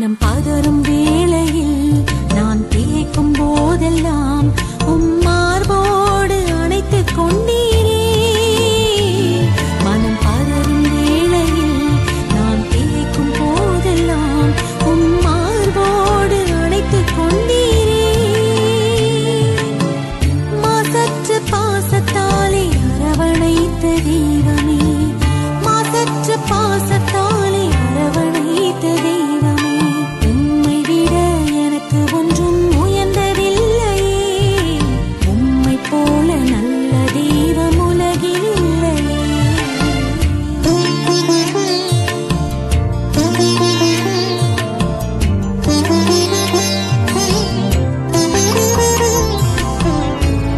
மனம் பதறும் வேளையில் நான் கேட்கும் போதெல்லாம் உம் மார்போடு அணைத்துக் கொண்டீரே மனம் பதறும் வேளையில் நான் கேட்கும் போதெல்லாம் உம் மார்போடு அணைத்துக் கொண்டீரே மாசற்ற பாசத்தாலே அரவணைத்த தெய்வமே மாசற்ற பாசத்தாலே அரவணைத்த தெய்வமே உம்மை விட எனக்கு ஒன்றும் உயர்ந்ததில்லையே உம்மை போல நல்ல தெய்வம் உலகில் இல்லையே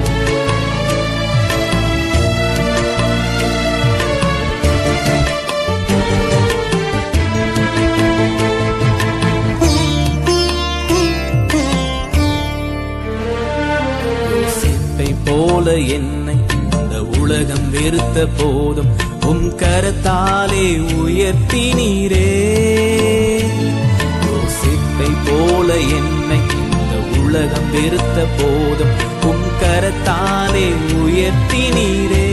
யோசிப்பை போல என்னை இந்த உலகம் வெறுத்த போதும் உம் கரத்தாலே உயர்த்தினீரே யோசிப்பை போல என்னை இந்த உலகம் வெறுத்த போதும் உம் கரத்தாலே உயர்த்தினீரே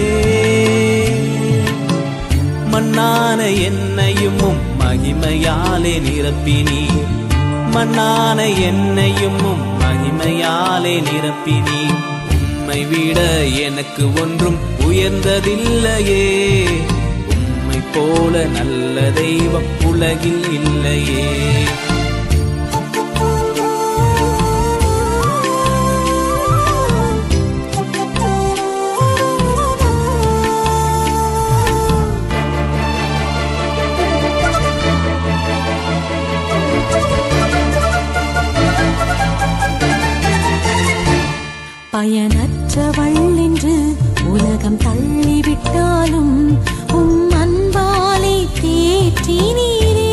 மண்ணான என்னையும் உம் மகிமையாலே நிரப்பினீர் மண்ணான என்னையும் உம் மகிமையாலே நிரப்பினீர் உம்மை விட எனக்கு ஒன்றும் உயர்ந்ததில்லையே உம்மை போல நல்ல தெய்வம் உலகில் இல்லையே பயனற்றவள் என்று உலகம் தள்ளிவிட்டாலும் உம் அன்பாலே தேற்றினீரே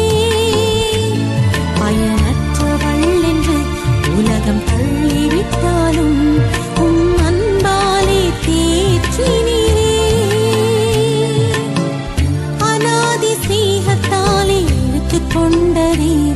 பயனற்றவள் என்று உலகம் தள்ளிவிட்டாலும் உம் அன்பாலே தேற்றினீரே அநாதி ஸ்நேகத்தாலே இழுத்துக் கொண்ட தெய்வமே